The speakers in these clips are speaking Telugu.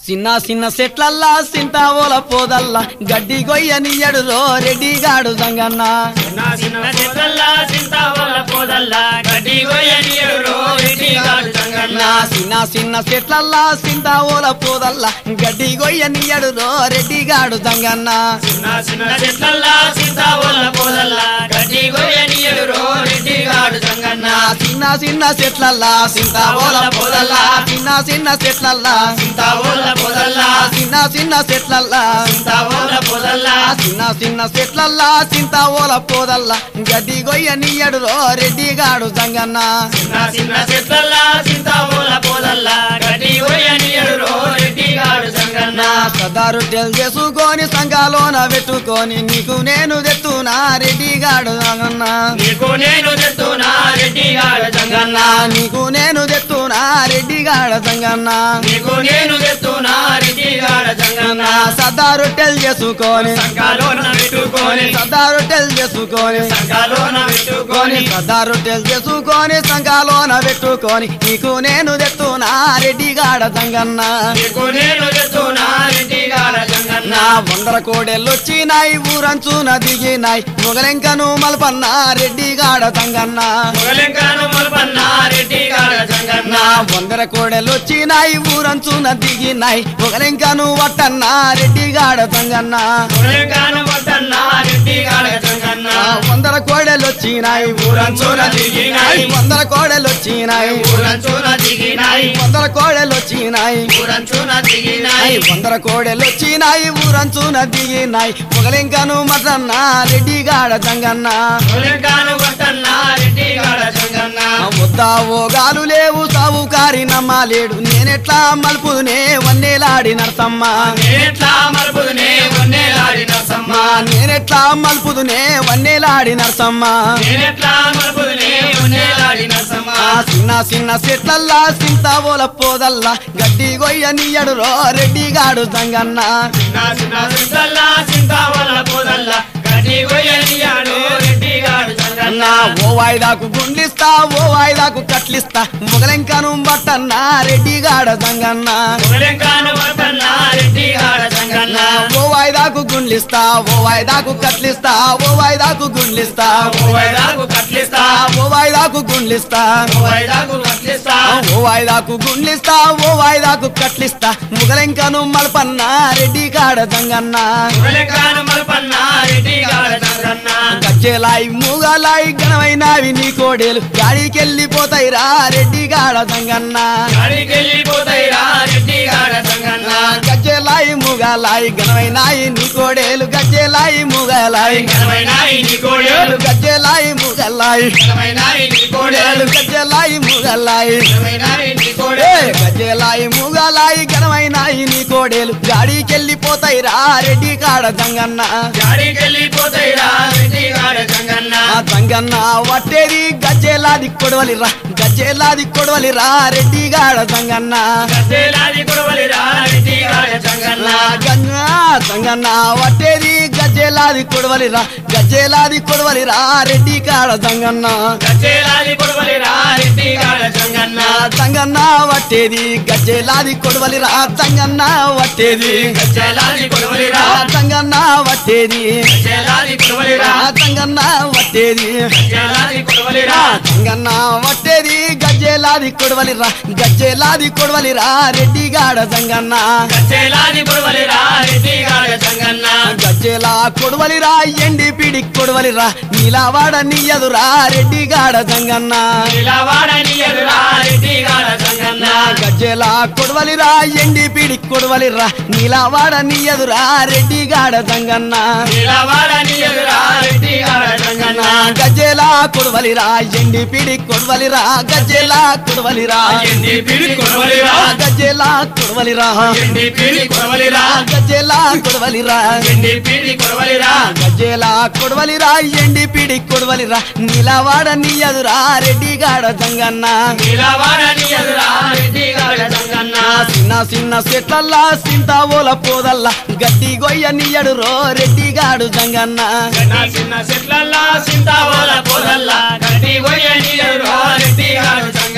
చిన్న చిన్న చెట్లల్లా సింతావోల పోదల్లా గడ్డి గొయ్యనియ్యడు రో రెడ్డిగాడు సంగన్న నా చిన్న చెట్లల్లా చింతావల్ల పోదల్లా గడ్డి గొయ్యనీయడు రో రెడ్డిగాడు సంగన్న నా చిన్న చిన్న చెట్లల్లా సింతావోల పోదల్లా గడ్డి గొయ్యనియ్యడు రో రెడ్డిగాడు సంగన్న నా చిన్న చెట్లల్లా చింతావల్ల పోదల్లా గడ్డి గొయ్యనీయడు రో రెడ్డిగాడు సంగన్న నా చిన్న చిన్న చెట్లల్లా సింతావోల పోదల్లా చిన్న చిన్న చెట్లల్లా చింతావల్ల పోదల్లా చిన్న చిన్న చెట్లల్లా చింతావల్ల పోదల్లా చిన్న చిన్న చెట్లల్లా సింతావోల పోదల్లా గడ్డి గొయ్యనియ్యడు రో రెడ్డిగాడు సంగన్న నా చిన్న చెట్లల్లా చింతావల్ల పోదల్లా గడ్డి గొయ్యనీయడు రో రెడ్డిగాడు సంగన్న నా సదారు టెల్ చేసుకొని సంఘాలోన పెట్టుకొని నీకు నేను తెత్తునా రెడ్డిగాడు సంగన్న నీకు నేను తెస్తున్నా రెడ్డిగాడు సంగన్న సంగన్న నీకు నేను తెత్తునా రెడ్డిగాడ సంగన్న నీకు నేను తెస్తున్నా రెడ్డిగాడు సంగన్న నా సదారు టెల్ చేసుకొని సంఘాలోన పెట్టుకొని సదారు టెల్ చేసుకొని సంఘాలోన పెట్టుకొని సదారు టెల్ చేసుకొని సంఘాలోన పెట్టుకొని నీకు నేను తెత్తునా రెడ్డిగాడ సంగన్న నీకు నేను తెస్తున్నా రెడ్డిగాడు సంగన్న నా వందర కోడెళ్ళు వచ్చినాయి ఊరంచున దిగినాయి మొగలెంకను మల్పన్న రెడ్డిగాడ సంగన్న మొగలింకాను మల్పన్న రెడ్డిగాడు సంగన్న నా వందర కోడెలు వచ్చినాయి ఊరంచున దిగినాయి మొగలెంకను వట్టన్న రెడ్డిగాడ సంగన్న మొగలింకాను పట్టన్న రెడ్డిగాడు సంగన్న నా వందర కోడెలు వచ్చినాయి ఊరంచున దిగినాయి వందర కోడెలు వచ్చినాయి ఊరంచున దిగినాయి వందర కోడెలు వచ్చినాయి ఊరంచున దిగినాయి వందర కోడెలు వచ్చినాయి ఊరంచున దిగినాయి మొగలెంకను మటన్న రెడ్డిగాడ సంగన్న మొగలింకాను పట్టన్న రెడ్డిగాడు సంగన్న ముద్దా ఓగాలు లేవు సావుకారి నమ్మలేడు నేనెట్లా మలుపునే వన్నేలాడి నరసమ్మ నేనెట్లా మరుపునే ఉన్నేలాడిన సమ్మ మా నేనెట్లా మలుపుదునే వన్నేలాడి నరసమ్మ నేనెట్లా మరుపునే ఉన్నేలాడిన సమ్మ ఆ చిన్న చిన్న చెట్లల్లా సింతావోల పోదల్లా గడ్డి గొయ్య నీయడు రో రెడ్డిగాడు సంగన్న నా చిన్న చుట్టల్లా చింతావల్ల పోదల్లా గడ్డి గొయ్యనియాడు రెడ్డిగాడు సంగన్న నా ఓ వాయిదాకు గుండ్లిస్తా ఓ వాయిదాకు కట్లిస్తా మొగలెంకను బట్టన్నా రెడ్డిగాడ సంగన్న మొగలింకాను పట్టన్న రెడ్డిగాడు సంగన్న నా ఓ వాయిదాకు గుండ్లిస్తా ఓ వాయిదాకు కట్లిస్తా ఓ వాయిదాకు గుండ్లిస్తా ఓ వైదాకు కట్లిస్తా ఓ వాయిదాకు గుండ్లిస్తా ఓ వైదాకు కట్లిస్తా ఓ వాయిదాకు గుండ్లిస్తా ఓ వాయిదాకు కట్లిస్తా ముగలెంకను మల్పన్న రెడ్డి కాడ సంగన్న మొగలింకాను మల్పన్న రెడ్డిగాడు సంగన్న గజ్జెలాయి మూగలాయి ఘనమైనవి నీ కోడేలు గాడికెళ్ళిపోతాయి రా రెడ్డి కాడ సంగన్న గాడికెళ్ళిపోతాయి రా రెడ్డిగాడు సంగన్న గజ్జెలాయి మూగలాయి ఘనమైనాయి నీ కోడేలు గజ్జెలాయి మూగలాయి ఘనమైన ఈ కోడేలు గజ్జెలాయి మూగలాయి ఘనమైన ఈ కోడేలు గజ్జెలాయి మూగలాయి ఘనమైన ఈ ఏ కోడేలు గజ్జెలాయి మూగలాయి ఘనమైనాయి నీ కోడేలు గాడికెళ్ళిపోతాయి రా రెడ్డి కాడ సంగన్న గాడికెళ్ళిపోతాయి రా రెడ్డిగాడు సంగన్న ఆ సంగన్న వట్టేది గజ్జెలాది కొడవలిరా గజ్జెలాది కొడవలిరా రెడ్డి గాడ సంగన్న గద్దెలాది కొడవలి రా రెడ్డిగాడు సంగన్న నా గన్న సంగన్న వట్టేది గజ్జెలాది కొడవలిరా గజ్జెలాది కొడవలిరా రెడ్డి కాడ సంగన్న గద్దెలాది కొడవలి రా రెడ్డిగాడు సంగన్న నా సంగన్న వట్టేది గజ్జెలాది కొడవలిరా సంగన్న వట్టేది గద్దెలాది కొడవలి రా ఆ సంగన్న వట్టేది గద్దెలాది కొడవలి రా ఆ సంగన్న వట్టేది గద్దెలాది కొడవలి రా సంగన్న వట్టేది గజ్జెలాది కొడవలిరా గజ్జెలాది కొడవలిరా రెడ్డి గాడ సంగన్న గద్దెలాది కొడవలి రా రెడ్డిగాడు సంగన్న గజ్జెలా కొడవలిరా ఎండి పిడి కొడవలిరా నీలావాడ నీయదురా రెడ్డి గాడ సంగన్న నిలవాడని ఎదురా రెడ్డిగాడు సంగన్న గజ్జెలా కొడవలిరా ఎండి పిడి కొడవలిరా నీలావాడ నీయదురా రెడ్డి గాడ సంగన్న నిలవాడని ఎదురా రెడ్డిగాడు సంగన్న గజ్జెలా కొడవలిరా ఎండి పిడి కొడవలిరా గజ్జెలా కొడవలిరా ఎండి పిడి కొడవలి రా గజ్జెలా కొడవలిరా ఎండి పిడి కొడవలి రా గజ్జెలా కొడవలిరా ఎండి పిడి కొడవలి రా గజ్జెలా కొడవలిరా ఎండి పిడి కొడవలిరా నీలవాడ నీయదురా రెడ్డి గాడ సంగన్న నిలవాడని ఎదురా రెడ్డిగాడు సంగన్న నా చిన్న చిన్న చెట్లల్లా సింతావోల పోదల్లా గడ్డి గొయ్య నీయడు రో రెడ్డి గాడు సంగన్న చిన్న చిన్న చెట్లల్లా సింతావోల పోదల్లా గడ్డి గొయ్య నీరు రెడ్డిగాడు సంగన్న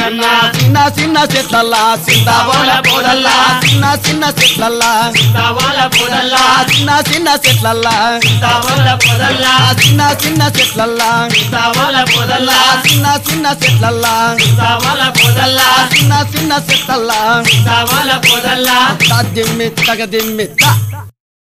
రంగన్న చిన్న చిన్న చెట్లల్లా సింతావోల పూలల్లా చిన్న చిన్న చెట్లల్లా సింతావాల పొదల్లా చిన్న చిన్న చెట్లల్లా సింతావాల పొదల్లా చిన్న చిన్న చెట్లల్లా సింతావాల పొదల్లా చిన్న చిన్న చెట్లల్లా సింతావాల పొదల్లా చిన్న చిన్న చెట్లల్లా సింతావాల పొదల్లా దిమ్మి తగ దిమ్మి త